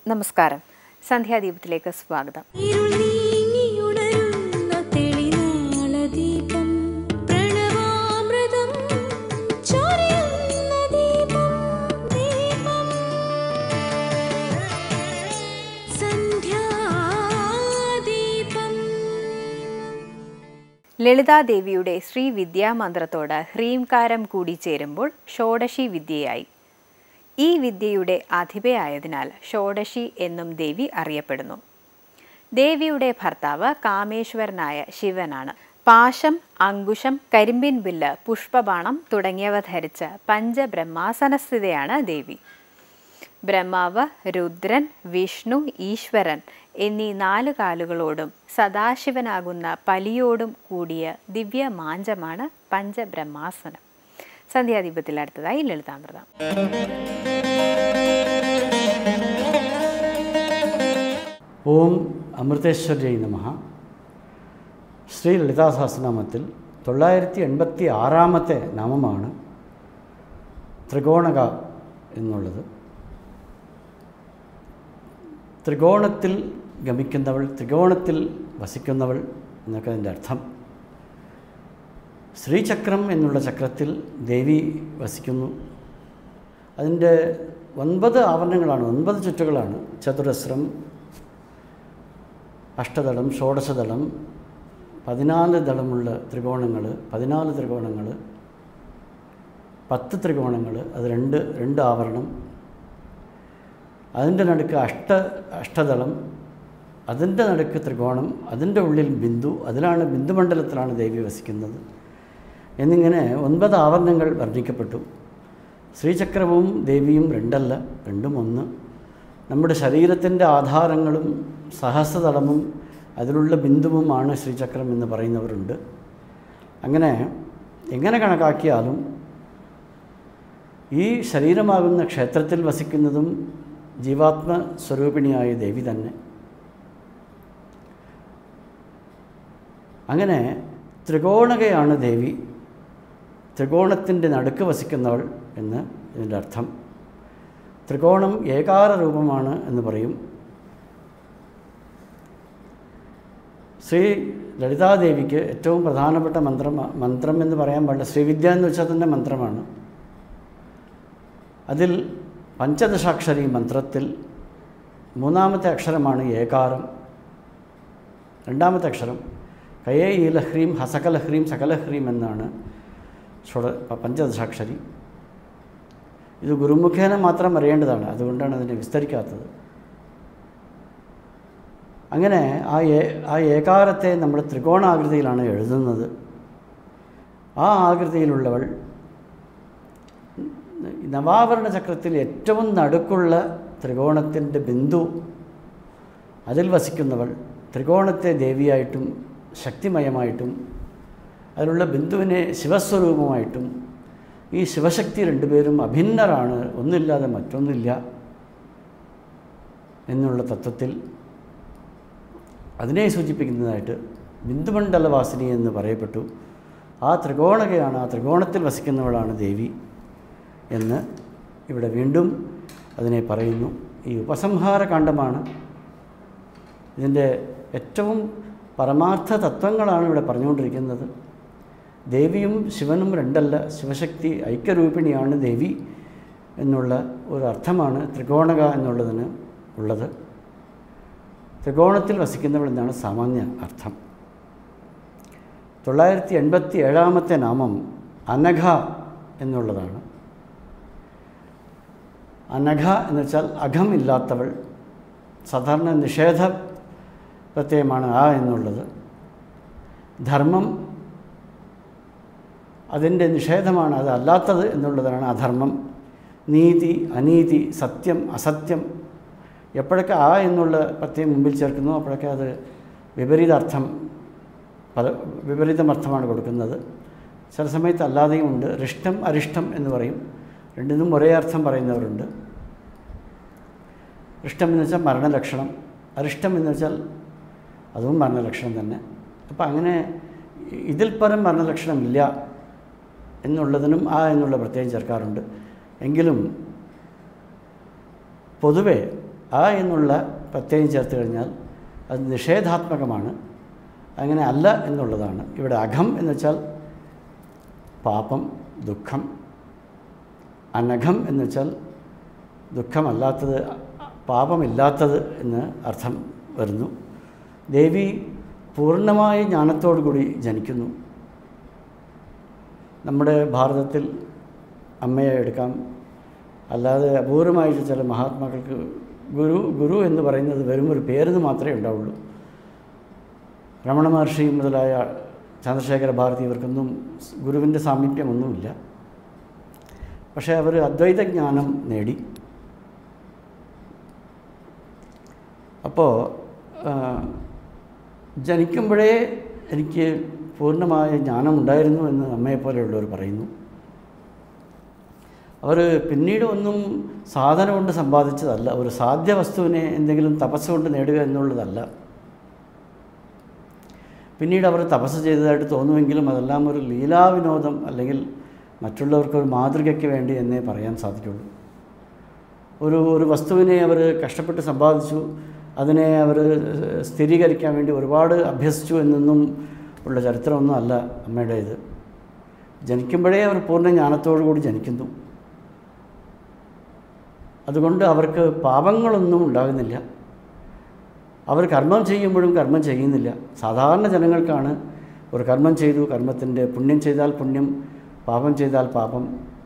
നമസ്കാരം സന്ധ്യാദീപത്തിലേക്ക് സ്വാഗതം ഇരുൾ നീങ്ങിയുണരുന്ന തെളിനാളദീപം പ്രണവാമൃതം ചൊരിയുന്ന ദീപം ദീപം സന്ധ്യാദീപം ലളിതാദേവിയുടെ ശ്രീ വിദ്യാമന്ത്രത്തോട് ഹ്രീംകാരം കൂടി ചേരുമ്പോൾ ഷോഡശി വിദ്യയായി ഈ വിദ്യയുടെ അധിപയായതിനാൽ ഷോഡശി എന്നും ദേവി അറിയപ്പെടുന്നു ദേവിയുടെ ഭർത്താവ് കാമേശ്വരനായ ശിവനാണ് പാശം അങ്കുശം കരിമ്പിൻ ബില്ല് പുഷ്പബാണം തുടങ്ങിയവ ധരിച്ച് പഞ്ചബ്രഹ്മാസനസ്ഥിതയാണ് ദേവി ബ്രഹ്മാവ് രുദ്രൻ വിഷ്ണു ഈശ്വരൻ എന്നീ നാല് കാലുകളോടും സദാശിവനാകുന്ന പലിയോടും കൂടിയ ദിവ്യ മാഞ്ചമാണ് പഞ്ചബ്രഹ്മാസനം സന്ധ്യാദീപത്തിൽ അടുത്തതായി ലളിതാമൃതം ഓം അമൃതേശ്വര്യ നമ ശ്രീ ലളിതാ സഹസ്രനാമത്തിൽ തൊള്ളായിരത്തി എൺപത്തി ആറാമത്തെ നാമമാണ് ത്രികോണക എന്നുള്ളത് ത്രികോണത്തിൽ ഗമിക്കുന്നവൾ ത്രികോണത്തിൽ വസിക്കുന്നവൾ എന്നൊക്കെ അതിൻ്റെ അർത്ഥം ശ്രീചക്രം എന്നുള്ള ചക്രത്തിൽ ദേവി വസിക്കുന്നു അതിൻ്റെ ഒൻപത് ആവരണങ്ങളാണ് ഒൻപത് ചുറ്റുകളാണ് ചതുരസ്രം അഷ്ടദളം ഷോഡശദളം പതിനാല് ദളമുള്ള ത്രികോണങ്ങൾ പതിനാല് ത്രികോണങ്ങൾ പത്ത് ത്രികോണങ്ങൾ അത് രണ്ട് രണ്ട് ആവരണം അതിൻ്റെ നടുക്ക് അഷ്ട അഷ്ടദളം അതിൻ്റെ നടുക്ക് ത്രികോണം അതിൻ്റെ ഉള്ളിൽ ബിന്ദു അതിലാണ് ബിന്ദുമണ്ഡലത്തിലാണ് ദേവി വസിക്കുന്നത് എന്നിങ്ങനെ ഒൻപത് ആവരണങ്ങൾ വർണ്ണിക്കപ്പെട്ടു ശ്രീചക്രവും ദേവിയും രണ്ടല്ല രണ്ടും ഒന്ന് നമ്മുടെ ശരീരത്തിൻ്റെ ആധാരങ്ങളും സഹസ്രതലമും അതിലുള്ള ബിന്ദുവുമാണ് ശ്രീചക്രം എന്ന് പറയുന്നവരുണ്ട് അങ്ങനെ എങ്ങനെ കണക്കാക്കിയാലും ഈ ശരീരമാകുന്ന ക്ഷേത്രത്തിൽ വസിക്കുന്നതും ജീവാത്മ സ്വരൂപിണിയായ ദേവി തന്നെ അങ്ങനെ ത്രികോണകയാണ് ദേവി ത്രികോണത്തിൻ്റെ നടുക്ക് വസിക്കുന്നവൾ എന്ന് ഇതിൻ്റെ അർത്ഥം ത്രികോണം ഏകാര രൂപമാണ് എന്ന് പറയും ശ്രീ ലളിതാദേവിക്ക് ഏറ്റവും പ്രധാനപ്പെട്ട മന്ത്രം മന്ത്രം എന്ന് പറയാൻ പാടില്ല ശ്രീവിദ്യ എന്ന് വെച്ചാൽ തന്നെ മന്ത്രമാണ് അതിൽ പഞ്ചദശാക്ഷരി മന്ത്രത്തിൽ മൂന്നാമത്തെ അക്ഷരമാണ് ഏകാരം രണ്ടാമത്തെ അക്ഷരം കയേ ഈലഹ്രീം ഹസകലഹ്രീം സകലഹ്രീം എന്നാണ് ഷോഡ പഞ്ചദശാക്ഷരി ഇത് ഗുരുമുഖേന മാത്രം അറിയേണ്ടതാണ് അതുകൊണ്ടാണ് അതിനെ വിസ്തരിക്കാത്തത് അങ്ങനെ ആ ഏ ആ ഏകാരത്തെ നമ്മൾ ത്രികോണാകൃതിയിലാണ് എഴുതുന്നത് ആ ആകൃതിയിലുള്ളവൾ നവാവരണ ചക്രത്തിൽ ഏറ്റവും നടുക്കുള്ള ത്രികോണത്തിൻ്റെ ബിന്ദു അതിൽ വസിക്കുന്നവൾ ത്രികോണത്തെ ദേവിയായിട്ടും ശക്തിമയമായിട്ടും അതിലുള്ള ബിന്ദുവിനെ ശിവസ്വരൂപമായിട്ടും ഈ ശിവശക്തി രണ്ടുപേരും അഭിന്നരാണ് ഒന്നില്ലാതെ മറ്റൊന്നില്ല എന്നുള്ള തത്വത്തിൽ അതിനെ സൂചിപ്പിക്കുന്നതായിട്ട് ബിന്ദുമണ്ഡലവാസിനി എന്ന് പറയപ്പെട്ടു ആ ത്രികോണകയാണ് ആ ത്രികോണത്തിൽ വസിക്കുന്നവളാണ് ദേവി എന്ന് ഇവിടെ വീണ്ടും അതിനെ പറയുന്നു ഈ ഉപസംഹാര കാണ്ഡമാണ് ഇതിൻ്റെ ഏറ്റവും പരമാർത്ഥ തത്വങ്ങളാണ് ഇവിടെ പറഞ്ഞുകൊണ്ടിരിക്കുന്നത് ദേവിയും ശിവനും രണ്ടല്ല ശിവശക്തി ഐക്യരൂപിണിയാണ് ദേവി എന്നുള്ള ഒരു അർത്ഥമാണ് ത്രികോണക എന്നുള്ളതിന് ഉള്ളത് ത്രികോണത്തിൽ വസിക്കുന്നവൾ എന്നാണ് സാമാന്യ അർത്ഥം തൊള്ളായിരത്തി എൺപത്തി ഏഴാമത്തെ നാമം അനഘ എന്നുള്ളതാണ് അനഘ എന്ന് വെച്ചാൽ അഘമില്ലാത്തവൾ സാധാരണ നിഷേധ പ്രത്യയമാണ് ആ എന്നുള്ളത് ധർമ്മം അതിൻ്റെ നിഷേധമാണ് അത് അല്ലാത്തത് എന്നുള്ളതാണ് അധർമ്മം നീതി അനീതി സത്യം അസത്യം എപ്പോഴൊക്കെ ആ എന്നുള്ള പ്രത്യയം മുമ്പിൽ ചേർക്കുന്നു അപ്പോഴൊക്കെ അത് വിപരീതാർത്ഥം പല വിപരീതമർത്ഥമാണ് കൊടുക്കുന്നത് ചില സമയത്ത് അല്ലാതെയും ഉണ്ട് റിഷ്ടം അരിഷ്ടം എന്ന് പറയും രണ്ടിനും ഒരേ അർത്ഥം പറയുന്നവരുണ്ട് ഇഷ്ടം എന്ന് വെച്ചാൽ മരണലക്ഷണം അരിഷ്ടം എന്ന് വെച്ചാൽ അതും മരണലക്ഷണം തന്നെ അപ്പം അങ്ങനെ ഇതിൽ പരം മരണലക്ഷണമില്ല എന്നുള്ളതിനും ആ എന്നുള്ള പ്രത്യേകം ചേർക്കാറുണ്ട് എങ്കിലും പൊതുവെ ആ എന്നുള്ള പ്രത്യയം ചേർത്ത് കഴിഞ്ഞാൽ അത് നിഷേധാത്മകമാണ് അങ്ങനെ അല്ല എന്നുള്ളതാണ് ഇവിടെ അഘം എന്ന് വെച്ചാൽ പാപം ദുഃഖം അനഘം എന്ന് വെച്ചാൽ ദുഃഖമല്ലാത്തത് പാപമില്ലാത്തത് എന്ന് അർത്ഥം വരുന്നു ദേവി പൂർണ്ണമായ ജ്ഞാനത്തോടു കൂടി ജനിക്കുന്നു നമ്മുടെ ഭാരതത്തിൽ അമ്മയെ എടുക്കാം അല്ലാതെ അപൂർവമായിട്ട് ചില മഹാത്മാക്കൾക്ക് ഗുരു ഗുരു എന്ന് പറയുന്നത് വെറും ഒരു പേരെന്ന് മാത്രമേ ഉണ്ടാവുള്ളൂ രമണ മഹർഷി മുതലായ ചന്ദ്രശേഖര ഭാരതി ഇവർക്കൊന്നും ഗുരുവിൻ്റെ സാമീപ്യമൊന്നുമില്ല പക്ഷേ അവർ അദ്വൈത ജ്ഞാനം നേടി അപ്പോൾ ജനിക്കുമ്പോഴേ എനിക്ക് പൂർണ്ണമായ ജ്ഞാനം ഉണ്ടായിരുന്നു എന്ന് അമ്മയെപ്പോലെയുള്ളവർ പറയുന്നു അവർ പിന്നീട് ഒന്നും സാധനം കൊണ്ട് സമ്പാദിച്ചതല്ല ഒരു സാധ്യ വസ്തുവിനെ എന്തെങ്കിലും തപസ് കൊണ്ട് നേടുക എന്നുള്ളതല്ല പിന്നീട് അവർ തപസ് ചെയ്തതായിട്ട് തോന്നുമെങ്കിലും അതെല്ലാം ഒരു ലീലാവിനോദം അല്ലെങ്കിൽ മറ്റുള്ളവർക്ക് ഒരു മാതൃകയ്ക്ക് വേണ്ടി എന്നേ പറയാൻ സാധിക്കുള്ളൂ ഒരു ഒരു വസ്തുവിനെ അവർ കഷ്ടപ്പെട്ട് സമ്പാദിച്ചു അതിനെ അവർ സ്ഥിരീകരിക്കാൻ വേണ്ടി ഒരുപാട് അഭ്യസിച്ചു എന്നൊന്നും ഉള്ള ചരിത്രമൊന്നും അല്ല അമ്മയുടേത് ജനിക്കുമ്പോഴേ അവർ പൂർണ്ണ ജ്ഞാനത്തോടു കൂടി ജനിക്കുന്നു അതുകൊണ്ട് അവർക്ക് പാപങ്ങളൊന്നും ഉണ്ടാകുന്നില്ല അവർ കർമ്മം ചെയ്യുമ്പോഴും കർമ്മം ചെയ്യുന്നില്ല സാധാരണ ജനങ്ങൾക്കാണ് ഒരു കർമ്മം ചെയ്തു കർമ്മത്തിൻ്റെ പുണ്യം ചെയ്താൽ പുണ്യം പാപം ചെയ്താൽ പാപം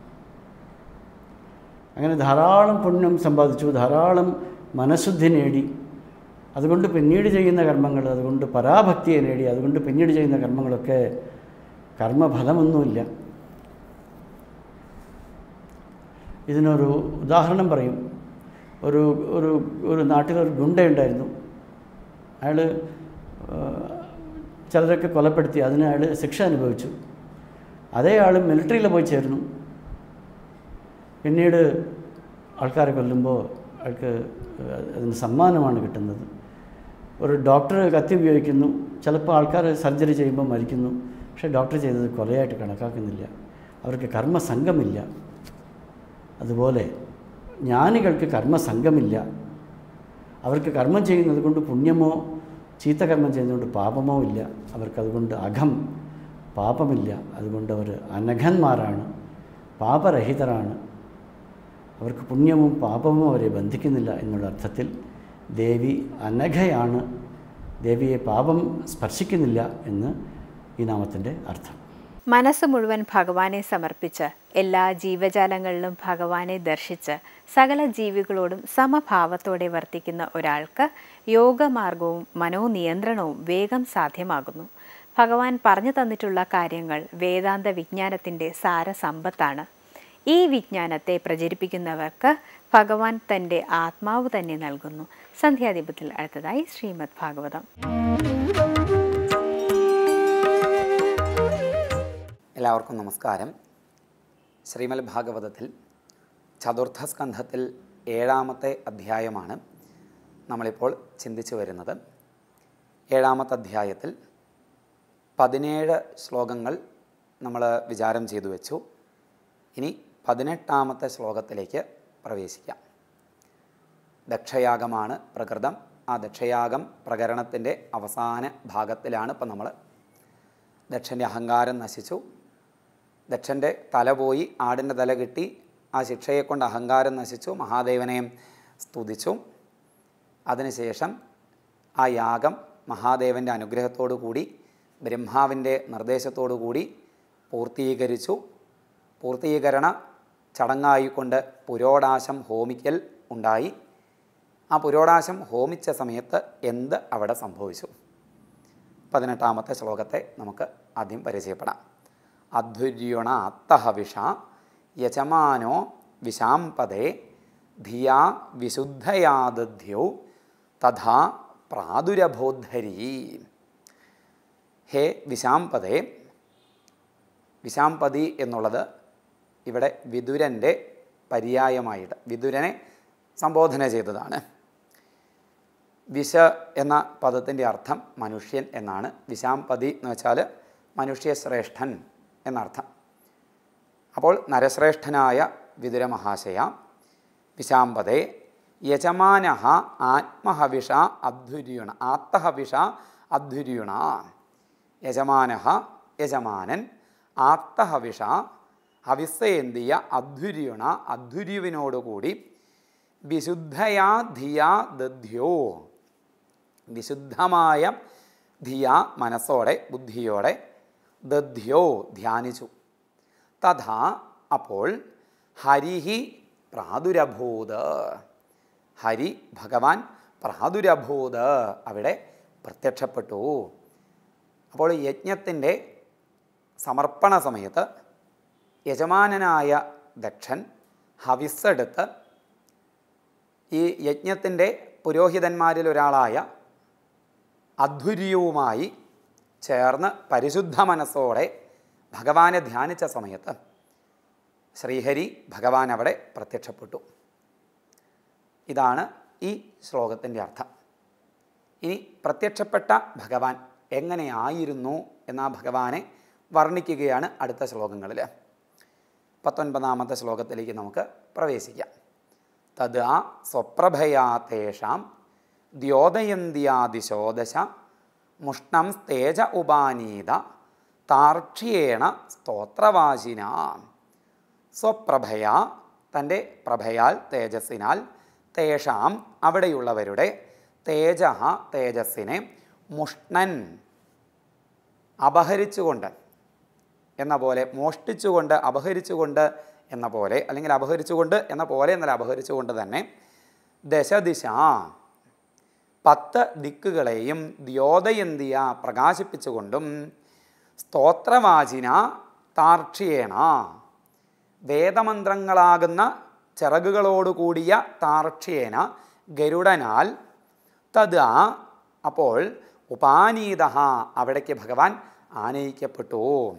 അങ്ങനെ ധാരാളം പുണ്യം സമ്പാദിച്ചു ധാരാളം മനഃശുദ്ധി നേടി അതുകൊണ്ട് പിന്നീട് ചെയ്യുന്ന കർമ്മങ്ങൾ അതുകൊണ്ട് പരാഭക്തിയെ നേടി അതുകൊണ്ട് പിന്നീട് ചെയ്യുന്ന കർമ്മങ്ങളൊക്കെ കർമ്മഫലമൊന്നുമില്ല ഇതിനൊരു ഉദാഹരണം പറയും ഒരു ഒരു ഒരു നാട്ടിലൊരു ഗുണ്ടയുണ്ടായിരുന്നു അയാൾ ചിലരൊക്കെ കൊലപ്പെടുത്തി അതിന് അയാൾ ശിക്ഷ അനുഭവിച്ചു അതേ ആൾ മിലിറ്ററിയിൽ പോയി ചേർന്നു പിന്നീട് ആൾക്കാരെ കൊല്ലുമ്പോൾ അയാൾക്ക് അതിന് സമ്മാനമാണ് കിട്ടുന്നത് ഒരു ഡോക്ടർ കത്തി ഉപയോഗിക്കുന്നു ചിലപ്പോൾ ആൾക്കാർ സർജറി ചെയ്യുമ്പോൾ മരിക്കുന്നു പക്ഷേ ഡോക്ടർ ചെയ്തത് കൊലയായിട്ട് കണക്കാക്കുന്നില്ല അവർക്ക് കർമ്മസംഘമില്ല അതുപോലെ ജ്ഞാനികൾക്ക് കർമ്മസംഘമില്ല അവർക്ക് കർമ്മം ചെയ്യുന്നത് കൊണ്ട് പുണ്യമോ ചീത്ത കർമ്മം ചെയ്യുന്നതുകൊണ്ട് പാപമോ ഇല്ല അവർക്കതുകൊണ്ട് അഘം പാപമില്ല അതുകൊണ്ട് അവർ അനഘന്മാരാണ് പാപരഹിതരാണ് അവർക്ക് പുണ്യവും പാപവും അവരെ ബന്ധിക്കുന്നില്ല എന്നുള്ള അർത്ഥത്തിൽ ദേവി അനഘയാണ് ദേവിയെ പാപം സ്പർശിക്കുന്നില്ല എന്ന് ഈ നാമത്തിൻ്റെ അർത്ഥം മനസ്സ് മുഴുവൻ ഭഗവാനെ സമർപ്പിച്ച് എല്ലാ ജീവജാലങ്ങളിലും ഭഗവാനെ ദർശിച്ച് സകല ജീവികളോടും സമഭാവത്തോടെ വർത്തിക്കുന്ന ഒരാൾക്ക് യോഗമാർഗവും മനോനിയന്ത്രണവും വേഗം സാധ്യമാകുന്നു ഭഗവാൻ പറഞ്ഞു തന്നിട്ടുള്ള കാര്യങ്ങൾ വേദാന്ത വിജ്ഞാനത്തിൻ്റെ സാരസമ്പത്താണ് ഈ വിജ്ഞാനത്തെ പ്രചരിപ്പിക്കുന്നവർക്ക് ഭഗവാൻ തൻ്റെ ആത്മാവ് തന്നെ നൽകുന്നു സന്ധ്യാദീപത്തിൽ അടുത്തതായി ശ്രീമദ് ഭാഗവതം എല്ലാവർക്കും നമസ്കാരം ശ്രീമൽ ഭാഗവതത്തിൽ ചതുർത്ഥ സ്കന്ധത്തിൽ ഏഴാമത്തെ അധ്യായമാണ് നമ്മളിപ്പോൾ ചിന്തിച്ചു വരുന്നത് ഏഴാമത്തെ അധ്യായത്തിൽ പതിനേഴ് ശ്ലോകങ്ങൾ നമ്മൾ വിചാരം ചെയ്തു വെച്ചു ഇനി പതിനെട്ടാമത്തെ ശ്ലോകത്തിലേക്ക് പ്രവേശിക്കാം ദക്ഷയാഗമാണ് പ്രകൃതം ആ ദക്ഷയാഗം പ്രകരണത്തിൻ്റെ അവസാന ഭാഗത്തിലാണ് ഇപ്പം നമ്മൾ ദക്ഷൻ്റെ അഹങ്കാരം നശിച്ചു ദക്ഷൻ്റെ തല പോയി ആടിൻ്റെ തല കിട്ടി ആ ശിക്ഷയെ കൊണ്ട് അഹങ്കാരം നശിച്ചു മഹാദേവനെ സ്തുതിച്ചു അതിനുശേഷം ആ യാഗം മഹാദേവൻ്റെ അനുഗ്രഹത്തോടു കൂടി ബ്രഹ്മാവിൻ്റെ നിർദ്ദേശത്തോടു കൂടി പൂർത്തീകരിച്ചു പൂർത്തീകരണ ചടങ്ങായിക്കൊണ്ട് പുരോടാശം ഹോമിക്കൽ ഉണ്ടായി ആ പുരോടാശം ഹോമിച്ച സമയത്ത് എന്ത് അവിടെ സംഭവിച്ചു പതിനെട്ടാമത്തെ ശ്ലോകത്തെ നമുക്ക് ആദ്യം പരിചയപ്പെടാം അധുര്യുണാത്തഹവിഷ യജമാനോ വിശാംപദേ ധിയാ വിശുദ്ധയാദധ്യൗ തഥാ പ്രാദുരബോദ്ധരീ ഹേ വിശാംപദേ വിശാംപതി എന്നുള്ളത് ഇവിടെ വിതുരൻ്റെ പര്യായമായിട്ട് വിതുരനെ സംബോധന ചെയ്തതാണ് വിശ എന്ന പദത്തിൻ്റെ അർത്ഥം മനുഷ്യൻ എന്നാണ് വിശാംപതി എന്ന് വെച്ചാൽ മനുഷ്യശ്രേഷ്ഠൻ എന്നർത്ഥം അപ്പോൾ നരശ്രേഷ്ഠനായ വിതുര മഹാശയ വിശാംപതേ യജമാന ആത്മഹവിഷ അധ്വര്യുണ ആത്തഹവിഷ അധ്വര്യുണ യജമാന യജമാനൻ ആത്തഹവിഷ ഹവിസ്സേന്തിയ അധ്വര്യുണ അധ്വര്യുവിനോടുകൂടി വിശുദ്ധയാ ധിയാ ദധ്യോ വിശുദ്ധമായ ധിയ മനസ്സോടെ ബുദ്ധിയോടെ ദധ്യോ ധ്യാനിച്ചു തഥാ അപ്പോൾ ഹരിഹി പ്രാദുരഭൂത് ഹരി ഭഗവാൻ പ്രാദുരഭൂത് അവിടെ പ്രത്യക്ഷപ്പെട്ടു അപ്പോൾ യജ്ഞത്തിൻ്റെ സമർപ്പണ സമയത്ത് യജമാനനായ ദക്ഷൻ ഹവിസ്സെടുത്ത് ഈ യജ്ഞത്തിൻ്റെ പുരോഹിതന്മാരിൽ ഒരാളായ അധ്വര്യവുമായി ചേർന്ന് പരിശുദ്ധ മനസ്സോടെ ഭഗവാനെ ധ്യാനിച്ച സമയത്ത് ശ്രീഹരി ഭഗവാൻ അവിടെ പ്രത്യക്ഷപ്പെട്ടു ഇതാണ് ഈ ശ്ലോകത്തിൻ്റെ അർത്ഥം ഇനി പ്രത്യക്ഷപ്പെട്ട ഭഗവാൻ എങ്ങനെയായിരുന്നു എന്ന ആ ഭഗവാനെ വർണ്ണിക്കുകയാണ് അടുത്ത ശ്ലോകങ്ങളിൽ പത്തൊൻപതാമത്തെ ശ്ലോകത്തിലേക്ക് നമുക്ക് പ്രവേശിക്കാം തഥാ സ്വപ്രഭയാ തേഷാം ദ്യോതയന്ത്യാദിശോദശ മുഷ്ണം സ്തേജ ഉപാനീത താർക്ഷ്യേണ സ്തോത്രവാചിന സ്വപ്രഭയാ തൻ്റെ പ്രഭയാൽ തേജസ്സിനാൽ തേഷാം അവിടെയുള്ളവരുടെ തേജ തേജസ്സിനെ മുഷ്ണൻ അപഹരിച്ചുകൊണ്ട് എന്ന പോലെ മോഷ്ടിച്ചുകൊണ്ട് അപഹരിച്ചുകൊണ്ട് എന്ന പോലെ അല്ലെങ്കിൽ അപഹരിച്ചുകൊണ്ട് എന്ന പോലെ എന്നല്ല അപഹരിച്ചുകൊണ്ട് തന്നെ ദശദിശ പത്ത് ദിക്കുകളെയും ദ്യോതയന്തിയ പ്രകാശിപ്പിച്ചുകൊണ്ടും സ്തോത്രവാചിന താർക്ഷ്യേണ വേദമന്ത്രങ്ങളാകുന്ന ചിറകുകളോടുകൂടിയ താർക്ഷ്യേന ഗരുഡനാൽ തഥാ അപ്പോൾ ഉപാനീത അവിടേക്ക് ഭഗവാൻ ആനയിക്കപ്പെട്ടു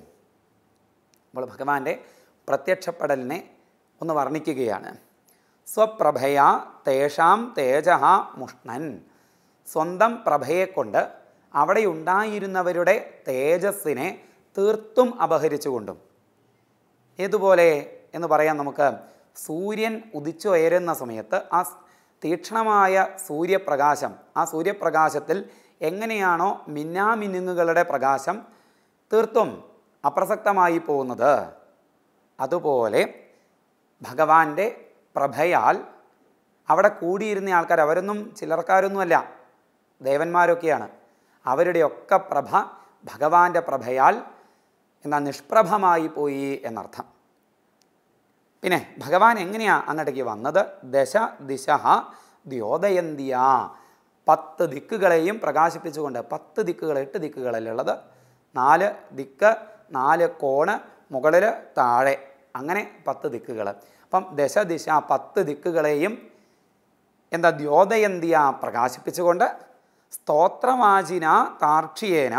അപ്പോൾ ഭഗവാന്റെ പ്രത്യക്ഷപ്പെടലിനെ ഒന്ന് വർണ്ണിക്കുകയാണ് സ്വപ്രഭയാ തേഷാം തേജ മുഷ്ണൻ സ്വന്തം പ്രഭയെക്കൊണ്ട് അവിടെ ഉണ്ടായിരുന്നവരുടെ തേജസ്സിനെ തീർത്തും അപഹരിച്ചുകൊണ്ടും ഏതുപോലെ എന്ന് പറയാൻ നമുക്ക് സൂര്യൻ ഉദിച്ചുയരുന്ന സമയത്ത് ആ സ് തീക്ഷ്ണമായ സൂര്യപ്രകാശം ആ സൂര്യപ്രകാശത്തിൽ എങ്ങനെയാണോ മിന്നാമിനുങ്ങുകളുടെ പ്രകാശം തീർത്തും അപ്രസക്തമായി പോകുന്നത് അതുപോലെ ഭഗവാന്റെ പ്രഭയാൽ അവിടെ കൂടിയിരുന്ന ആൾക്കാർ അവരൊന്നും ചിലർക്കാരൊന്നുമല്ല ദേവന്മാരൊക്കെയാണ് അവരുടെയൊക്കെ പ്രഭ ഭഗവാന്റെ പ്രഭയാൽ എന്നാൽ നിഷ്പ്രഭമായി പോയി എന്നർത്ഥം പിന്നെ ഭഗവാൻ എങ്ങനെയാ അങ്ങോട്ടേക്ക് വന്നത് ദശ ദിശ ദ്യോതയന്തിയ പത്ത് ദിക്കുകളെയും പ്രകാശിപ്പിച്ചുകൊണ്ട് പത്ത് ദിക്കുകൾ എട്ട് ദിക്കുകളിലുള്ളത് നാല് ദിക്ക് നാല് കോണ് മുകളിൽ താഴെ അങ്ങനെ പത്ത് ദിക്കുകൾ അപ്പം ദശ ദിശ പത്ത് ദിക്കുകളെയും എന്താ ദ്യോതയന്തിയ പ്രകാശിപ്പിച്ചുകൊണ്ട് സ്തോത്രവാചിന താർക്ഷിയേന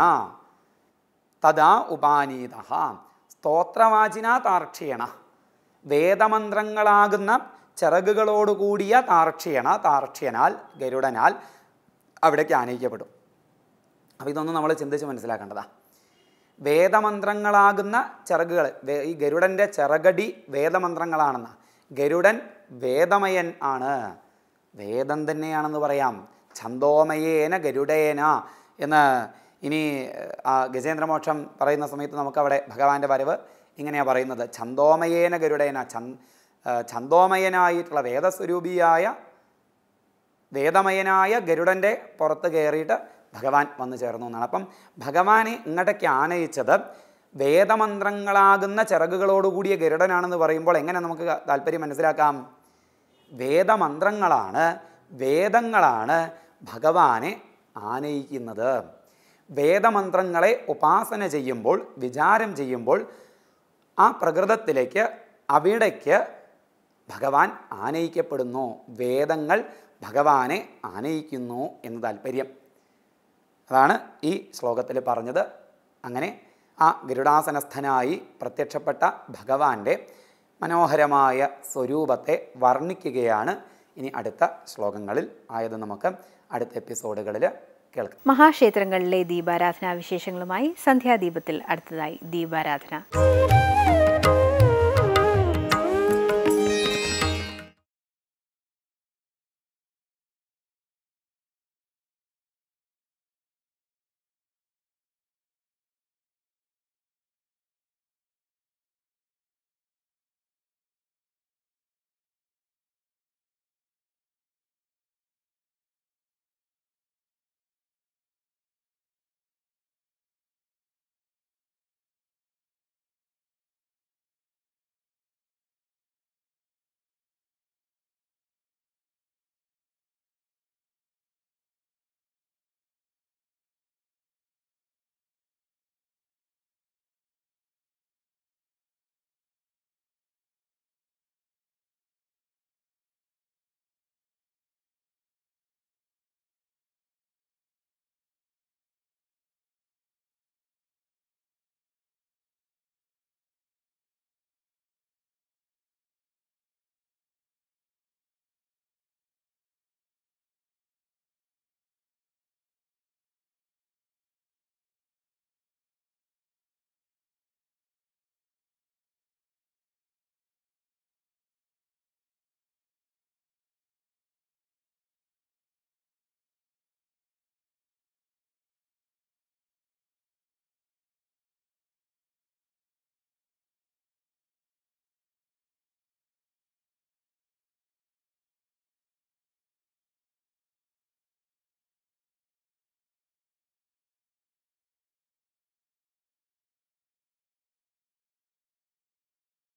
തഥാ ഉപാനീത സ്തോത്രവാചിന താർക്ഷിയണ വേദമന്ത്രങ്ങളാകുന്ന ചിറകുകളോടുകൂടിയ താർക്ഷിയണ താർക്ഷ്യനാൽ ഗരുഡനാൽ അവിടേക്ക് ആനയിക്കപ്പെടും അപ്പോൾ ഇതൊന്നും നമ്മൾ ചിന്തിച്ച് മനസ്സിലാക്കേണ്ടതാ വേദമന്ത്രങ്ങളാകുന്ന ചിറകുകൾ വേ- ഈ ഗരുഡൻ്റെ ചിറകടി വേദമന്ത്രങ്ങളാണെന്ന ഗരുഡൻ വേദമയൻ ആണ് വേദം തന്നെയാണെന്ന് പറയാം ഛന്തോമയേന ഗരുഡേന എന്ന് ഇനി ആ ഗജേന്ദ്രമോക്ഷം പറയുന്ന സമയത്ത് നമുക്കവിടെ ഭഗവാന്റെ വരവ് ഇങ്ങനെയാണ് പറയുന്നത് ഛന്തോമയേന ഗരുഡേന ഛന് ഛന്തോമയനായിട്ടുള്ള വേദസ്വരൂപിയായ വേദമയനായ ഗരുഡൻ്റെ പുറത്ത് കയറിയിട്ട് ഭഗവാൻ വന്നു ചേർന്നു എന്നാണ് അപ്പം ഭഗവാനെ ഇങ്ങോട്ടേക്ക് ആനയിച്ചത് വേദമന്ത്രങ്ങളാകുന്ന ചിറകുകളോടുകൂടിയ ഗരുഡനാണെന്ന് പറയുമ്പോൾ എങ്ങനെ നമുക്ക് താല്പര്യം മനസ്സിലാക്കാം വേദമന്ത്രങ്ങളാണ് വേദങ്ങളാണ് ഭഗവാനെ ആനയിക്കുന്നത് വേദമന്ത്രങ്ങളെ ഉപാസന ചെയ്യുമ്പോൾ വിചാരം ചെയ്യുമ്പോൾ ആ പ്രകൃതത്തിലേക്ക് അവിടേക്ക് ഭഗവാൻ ആനയിക്കപ്പെടുന്നു വേദങ്ങൾ ഭഗവാനെ ആനയിക്കുന്നു എന്ന് താല്പര്യം അതാണ് ഈ ശ്ലോകത്തിൽ പറഞ്ഞത് അങ്ങനെ ആ ഗരുഡാസനസ്ഥനായി പ്രത്യക്ഷപ്പെട്ട ഭഗവാന്റെ മനോഹരമായ സ്വരൂപത്തെ വർണ്ണിക്കുകയാണ് ഇനി അടുത്ത ശ്ലോകങ്ങളിൽ ആയത് നമുക്ക് അടുത്ത എപ്പിസോഡുകളിൽ കേൾക്കാം മഹാക്ഷേത്രങ്ങളിലെ ദീപാരാധനാ വിശേഷങ്ങളുമായി സന്ധ്യാദീപത്തിൽ അടുത്തതായി ദീപാരാധന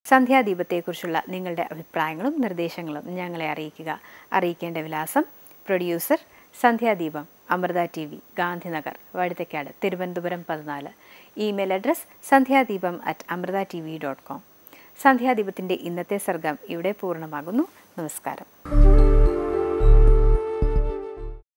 സന്ധ്യാദീപത്തെക്കുറിച്ചുള്ള നിങ്ങളുടെ അഭിപ്രായങ്ങളും നിർദ്ദേശങ്ങളും ഞങ്ങളെ അറിയിക്കുക അറിയിക്കേണ്ട വിലാസം producer Sandhyadeepam Amrita T V Gandhinagar Vazhuthacaud Thiruvananthapuram പതിനാല് email address Sandhyadeepam at Amrita T V dot com സന്ധ്യാദീപത്തിൻ്റെ ഇന്നത്തെ സർഗം ഇവിടെ പൂർണ്ണമാകുന്നു നമസ്കാരം